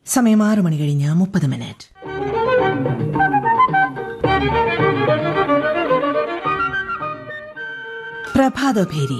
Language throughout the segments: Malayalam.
സമയം ആറ് മണി കഴിഞ്ഞ് മുപ്പത് മിനിറ്റ് പ്രഭാതഭേരി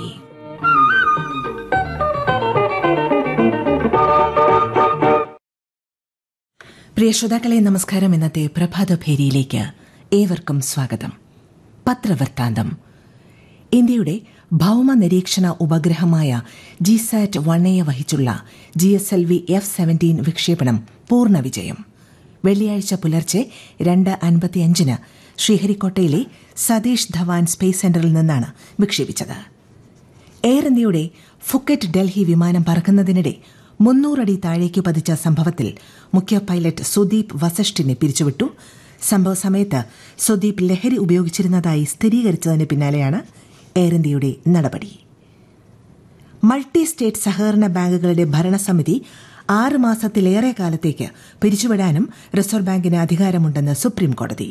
പ്രിയ ശ്രോതാക്കളെ നമസ്കാരം ഇന്നത്തെ പ്രഭാതഭേരിയിലേക്ക് ഏവർക്കും സ്വാഗതം പത്രവൃത്താന്തം ഇന്ത്യയുടെ ഭൌമ നിരീക്ഷണ ഉപഗ്രഹമായ ജിസാറ്റ് വണ്ണയെ വഹിച്ചുള്ള G S L V F seventeen വിക്ഷേപണം പൂർണ്ണ വിജയം വെള്ളിയാഴ്ച പുലർച്ചെ രണ്ട് അൻപത്തിയഞ്ചിന് ശ്രീഹരിക്കോട്ടയിലെ സതീഷ് ധവാൻ സ്പേസ് സെന്ററിൽ നിന്നാണ് വിക്ഷേപിച്ചത് എയർ ഇന്ത്യയുടെ ഫുക്കറ്റ് ഡൽഹി വിമാനം പറക്കുന്നതിനിടെ മുന്നൂറടി താഴേക്ക് പതിച്ച സംഭവത്തിൽ മുഖ്യ പൈലറ്റ് സുദീപ് വസിഷ്ഠിനെ പിരിച്ചുവിട്ടു സംഭവ സമയത്ത് സുദീപ് ലഹരി ഉപയോഗിച്ചിരുന്നതായി സ്ഥിരീകരിച്ചതിന് പിന്നാലെയാണ് എയർ ഇന്ത്യയുടെ നടപടി മൾട്ടി സ്റ്റേറ്റ് സഹകരണ ബാങ്കുകളുടെ ഭരണസമിതി ആറ് മാസത്തിലേറെ കാലത്തേക്ക് പിരിച്ചുവിടാനും റിസർവ് ബാങ്കിന് അധികാരമുണ്ടെന്ന് സുപ്രീംകോടതി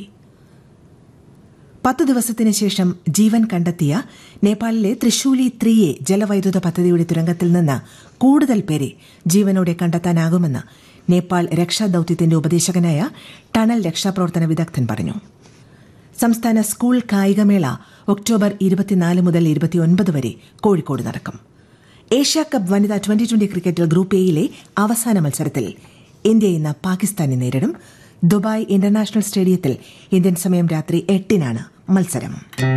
പത്ത് ദിവസത്തിന് ശേഷം ജീവൻ കണ്ടെത്തിയ നേപ്പാളിലെ തൃശൂലി ത്രീയെ ജലവൈദ്യുത പദ്ധതിയുടെ തുരങ്കത്തിൽ നിന്ന് കൂടുതൽ പേരെ ജീവനോടെ കണ്ടെത്താനാകുമെന്ന് നേപ്പാൾ രക്ഷാദൌത്യത്തിന്റെ ഉപദേശകനായ ടണൽ രക്ഷാപ്രവർത്തന വിദഗ്ധൻ പറഞ്ഞു സംസ്ഥാന സ്കൂൾ കായികമേള ഒക്ടോബർ ഇരുപത്തിനാല് മുതൽ ഇരുപത്തിയൊൻപത് വരെ കോഴിക്കോട് നടക്കും ഏഷ്യ കപ്പ് വനിതാ ട്വന്റി ട്വന്റി ക്രിക്കറ്റിൽ ഗ്രൂപ്പ് എയിലെ അവസാന മത്സരത്തിൽ ഇന്ത്യ ഇന്ന് പാകിസ്ഥാനെ നേരിടും ദുബായ് ഇന്റർനാഷണൽ സ്റ്റേഡിയത്തിൽ ഇന്ത്യൻ സമയം രാത്രി എട്ടിനാണ് മത്സരം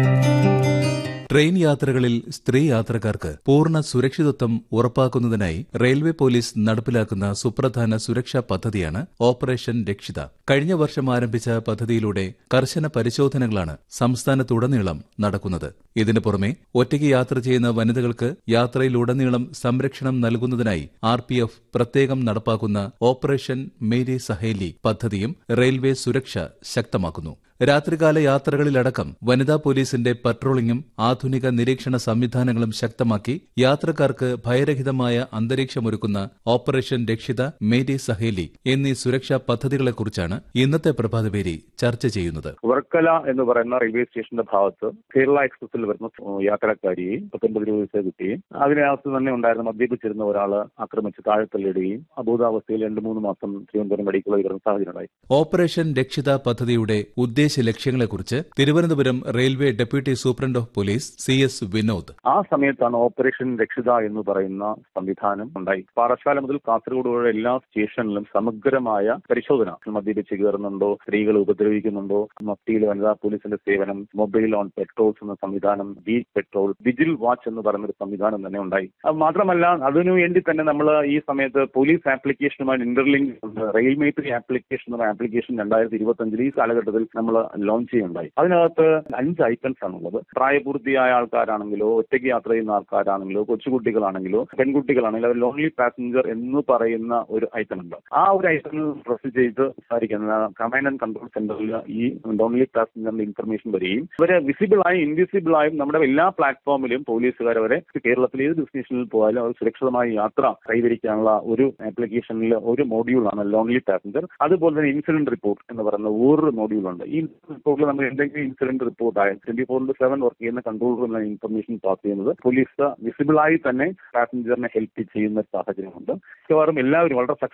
ട്രെയിൻ യാത്രകളിൽ സ്ത്രീ യാത്രക്കാർക്ക് പൂർണ്ണ സുരക്ഷിതത്വം ഉറപ്പാക്കുന്നതിനായി റെയിൽവേ പോലീസ് നടപ്പിലാക്കുന്ന സുപ്രധാന സുരക്ഷാ പദ്ധതിയാണ് ഓപ്പറേഷൻ രക്ഷിത കഴിഞ്ഞ വർഷം ആരംഭിച്ച പദ്ധതിയിലൂടെ കർശന പരിശോധനകളാണ് സംസ്ഥാനത്തുടനീളം നടക്കുന്നത് ഇതിനു പുറമെ ഒറ്റയ്ക്ക് യാത്ര ചെയ്യുന്ന വനിതകൾക്ക് യാത്രയിലുടനീളം സംരക്ഷണം നൽകുന്നതിനായി ആർ പി എഫ് പ്രത്യേകം നടപ്പാക്കുന്ന ഓപ്പറേഷൻ മേരി സഹേലി പദ്ധതിയും റെയിൽവേ സുരക്ഷ ശക്തമാക്കുന്നു രാത്രികാല യാത്രകളിലടക്കം വനിതാ പോലീസിന്റെ പട്രോളിംഗും ആധുനിക നിരീക്ഷണ സംവിധാനങ്ങളും ശക്തമാക്കി യാത്രക്കാർക്ക് ഭയരഹിതമായ അന്തരീക്ഷമൊരുക്കുന്ന ഓപ്പറേഷൻ രക്ഷിത മേരി സഹേലി എന്നീ സുരക്ഷാ പദ്ധതികളെക്കുറിച്ചാണ് ഇന്നത്തെ പ്രഭാതപേരി ചർച്ച ചെയ്യുന്നത് വർക്കല എന്ന് പറയുന്ന റെയിൽവേ സ്റ്റേഷന്റെ ഭാഗത്ത് കേരള എക്സ്പ്രസിൽ വരുന്ന യാത്രക്കാരിയെയും പത്തൊൻപത് രൂപ വിസ കിട്ടുകയും അതിനകത്ത് തന്നെ ഉണ്ടായിരുന്ന മദ്യപിച്ചിരുന്ന ഒരാള് ആക്രമിച്ച് താഴെത്തള്ളിയിടുകയും അബോധാവസ്ഥയിൽ രണ്ട് മൂന്ന് മാസം തിരുവനന്തപുരം മെഡിക്കൽ കോളേജിൽ വരുന്ന സാഹചര്യം ഉണ്ടായി ഓപ്പറേഷൻ രക്ഷിത പദ്ധതിയുടെ ഉദ്ദേശ ലക്ഷ്യങ്ങളെക്കുറിച്ച് Thiruvananthapuram railway deputy superintendent of police C S Vinod ആ സമയത്താണ് ഓപ്പറേഷൻ രക്ഷിത എന്ന് പറയുന്ന സംവിധാനം ഉണ്ടായി പാറശാല മുതൽ കാസർഗോഡ് വരെ എല്ലാ സ്റ്റേഷനിലും സമഗ്രമായ പരിശോധന മദ്യപിച്ച് കയറുന്നുണ്ടോ സ്ത്രീകൾ ഉപദ്രവിക്കുന്നുണ്ടോ മഫ്തിയിൽ വനിതാ പോലീസിന്റെ സേവനം മൊബൈൽ ഓൺ പെട്രോൾസ് എന്ന സംവിധാനം ബി പെട്രോൾ വിജിൽ വാച്ച് എന്ന് പറയുന്ന ഒരു സംവിധാനം തന്നെ ഉണ്ടായി അത് മാത്രമല്ല അതിനു വേണ്ടി തന്നെ നമ്മൾ ഈ സമയത്ത് പോലീസ് ആപ്ലിക്കേഷനുമായി ഇന്റർലിങ്ക് ഉണ്ട് റെയിൽ മേത്രി ആപ്ലിക്കേഷൻ എന്ന ആപ്ലിക്കേഷൻ രണ്ടായിരത്തി ഇരുപത്തി അഞ്ചിൽ ഈ കാലഘട്ടത്തിൽ നമ്മൾ ലോഞ്ച് ചെയ്യുണ്ടായി അതിനകത്ത് അഞ്ച് ഐറ്റംസ് ആണുള്ളത് പ്രായപൂർത്തിയായ ആൾക്കാരാണെങ്കിലോ ഒറ്റയ്ക്ക് യാത്ര ചെയ്യുന്ന ആൾക്കാരാണെങ്കിലോ കൊച്ചുകുട്ടികളാണെങ്കിലോ പെൺകുട്ടികളാണെങ്കിലോ അവർ ലോൺലി പാസഞ്ചർ എന്ന് പറയുന്ന ഒരു ഐറ്റം ഉണ്ട് ആ ഒരു ഐറ്റം പ്രസ് ചെയ്ത് സംസാരിക്കുന്ന കമാൻഡ് ആൻഡ് കൺട്രോൾ സെന്ററിൽ ഈ ലോൺലി പാസഞ്ചറിന്റെ ഇൻഫർമേഷൻ വരികയും ഇവരെ വിസിബിൾ ആയും ഇൻവിസിബിൾ ആയും നമ്മുടെ എല്ലാ പ്ലാറ്റ്ഫോമിലും പോലീസുകാർ അവരെ കേരളത്തിൽ ഏത് ഡെസ്റ്റിനേഷനിൽ പോയാലും അവർ സുരക്ഷിതമായ യാത്ര കൈവരിക്കാനുള്ള ഒരു ആപ്ലിക്കേഷനിൽ ഒരു മോഡ്യൂളാണ് ലോൺലി പാസഞ്ചർ അതുപോലെ തന്നെ ഇൻസിഡന്റ് റിപ്പോർട്ട് എന്ന് പറയുന്ന വേറൊരു മോഡ്യൂളുണ്ട് ഈ റിപ്പോർട്ടിൽ നമ്മൾ എന്തെങ്കിലും ഇൻസിഡന്റ് റിപ്പോർട്ട് ആയ twenty four into seven work ചെയ്യുന്ന കൺട്രോൾ റൂമിലാണ് ഇൻഫർമേഷൻ പാസ് ചെയ്യുന്നത് പോലീസ് വിസിബിൾ ആയി തന്നെ പാസഞ്ചറിനെ ഹെൽപ്പ് ചെയ്യുന്ന സാഹചര്യമുണ്ട് മിക്കവാറും എല്ലാവരും വളരെ